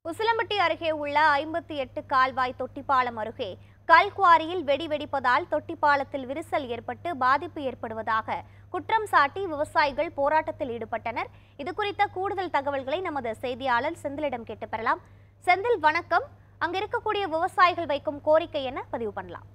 உசிலம்பட்டி அருகே உள்ள ஐம்பத்தி எட்டு கால்வாய் தொட்டிப்பாலம் அருகே கல்குவாரியில் வெடி வெடிப்பதால் தொட்டிப்பாலத்தில் விரிசல் ஏற்பட்டு பாதிப்பு ஏற்படுவதாக குற்றம் சாட்டி விவசாயிகள் போராட்டத்தில் ஈடுபட்டனர் இது குறித்த கூடுதல் தகவல்களை நமது செய்தியாளர் செந்திலிடம் கேட்டு பெறலாம் செந்தில் வணக்கம் அங்க இருக்கக்கூடிய விவசாயிகள் வைக்கும் கோரிக்கை என்ன பதிவு பண்ணலாம்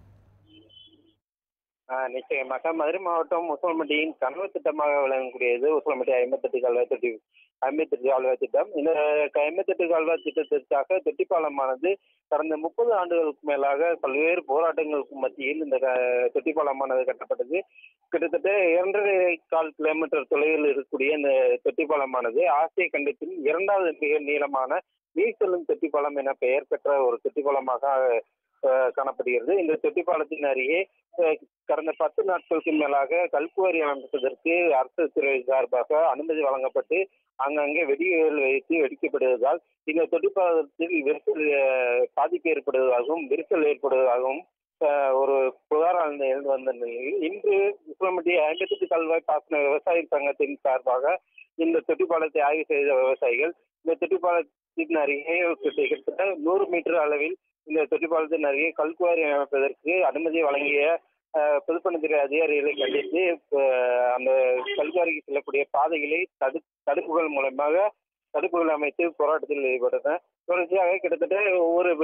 ஆஹ் நிச்சயமாக மதுரை மாவட்டம் உசலம்பட்டியின் கனவு திட்டமாக விளங்கக்கூடியது உசலம்பட்டி ஐம்பத்தெட்டு கால்வாய் தொட்டி ஐம்பத்தெட்டு கால்வாய் திட்டம் இந்த க- ஐம்பத்தெட்டு கால்வாய் திட்டத்திற்காக தொட்டிப்பாலமானது கடந்த முப்பது ஆண்டுகளுக்கு மேலாக பல்வேறு போராட்டங்களுக்கு மத்தியில் இந்த க- தொட்டிப்பாலமானது கட்டப்பட்டது கிட்டத்தட்ட இரண்டரை கால் கிலோமீட்டர் தொலைவில் இருக்கக்கூடிய இந்த தொட்டிப்பாலமானது ஆசிய கண்டத்தின் இரண்டாவது மிக நீளமான நீர் செல்லும் தொட்டிப்பாலம் என பெயர் பெற்ற ஒரு தொட்டிப்பாலமாக ஆஹ், காணப்படுகிறது இந்த தொட்டிப்பாலத்தின் அருகே ஆஹ், கடந்த பத்து நாட்களுக்கு மேலாக கல்குவாரி அமைப்பதற்கு அரசு துறை சார்பாக அனுமதி வழங்கப்பட்டு அங்கங்கே வெடிகள் வைத்து வெடிக்கப்படுவதால் இந்த தொட்டிப்பாலத்தில் விரிசல் ஆஹ், பாதிப்பு ஏற்படுவதாகவும் விரிசல் ஏற்படுவதாகவும் ஆஹ், ஒரு புகார் எழுந்து எழுந்து வந்த நிலையில் இன்று உசிலம்பட்டி ஐம்பத்தெட்டு கால்வாய் பாசன விவசாய சங்கத்தின் சார்பாக இந்த தொட்டிப்பாலத்தை ஆய்வு செய்த விவசாயிகள் இந்த தொட்டிப்பாலத்தின் அருகே கிட்டத்தட்ட நூறு மீட்டர் அளவில் இந்த தொட்டிப்பாலத்தின் அருகே கல்குவாரி அமைப்பதற்கு அனுமதி வழங்கிய ஆஹ், பொதுப்பணித்துறை அதிகாரிகளை கண்டித்து ஆஹ், அந்த கல்குவாரிக்கு செல்லக்கூடிய பாதைகளை தடு தடுப்புகள் மூலமாக தடுப்புகள் அமைத்து போராட்டத்தில் ஈடுபட்டனர் தொடர்ச்சியாக கிட்டத்தட்ட ஒவ்வொரு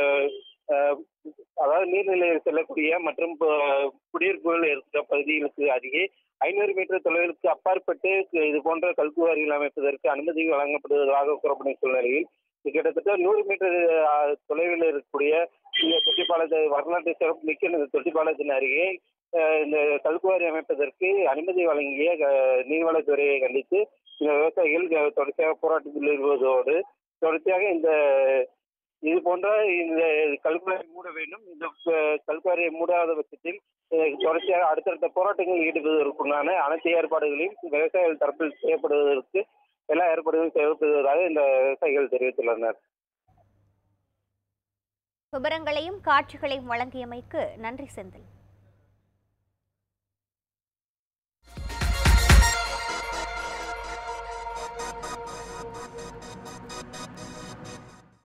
ஆஹ், அதாவது நீர்நிலையில் செல்லக்கூடிய மற்றும் ப- குடியிருப்புகள் இருக்கிற பகுதிகளுக்கு அருகே ஐநூறு மீட்டர் தொலைவிற்கு அப்பாற்பட்டு இது போன்ற கல்குவாரிகள் அமைப்பதற்கு அனுமதி வழங்கப்படுவதாக கூறப்படும் சூழ்நிலையில் இது கிட்டத்தட்ட நூறு மீட்டர் ஆஹ், தொலைவில் இருக்கக்கூடிய இந்த தொட்டிப்பாலத்தை வரலாற்று சிறப்பு மிக்க இந்த தொட்டிப்பாலத்தின் அருகே ஆஹ், இந்த கல்குவாரி அமைப்பதற்கு அனுமதி வழங்கிய ஆஹ், நீர்வளத்துறையை கண்டித்து இந்த விவசாயிகள் ஆஹ், தொடர்ச்சியாக போராட்டத்தில் ஈடுபடுவதோடு தொடர்ச்சியாக இந்த இது போன்ற இந்த கல்குவாரி மூட வேண்டும் இந்த ஆஹ், கல்குவாரியை மூடாத பட்சத்தில் ஆஹ், தொடர்ச்சியாக அடுத்தடுத்த போராட்டங்களில் ஈடுபடுவதற்குண்டான அனைத்து ஏற்பாடுகளையும் விவசாயிகள் தரப்பில் செய்யப்படுவதற்கு எல்லா ஏற்பாடுகளும் செய்யப்படுவதாக இந்த விவசாயிகள் தெரிவித்துள்ளனர் விவரங்களையும் காட்சிகளையும் வழங்கியமைக்கு நன்றி செந்தில்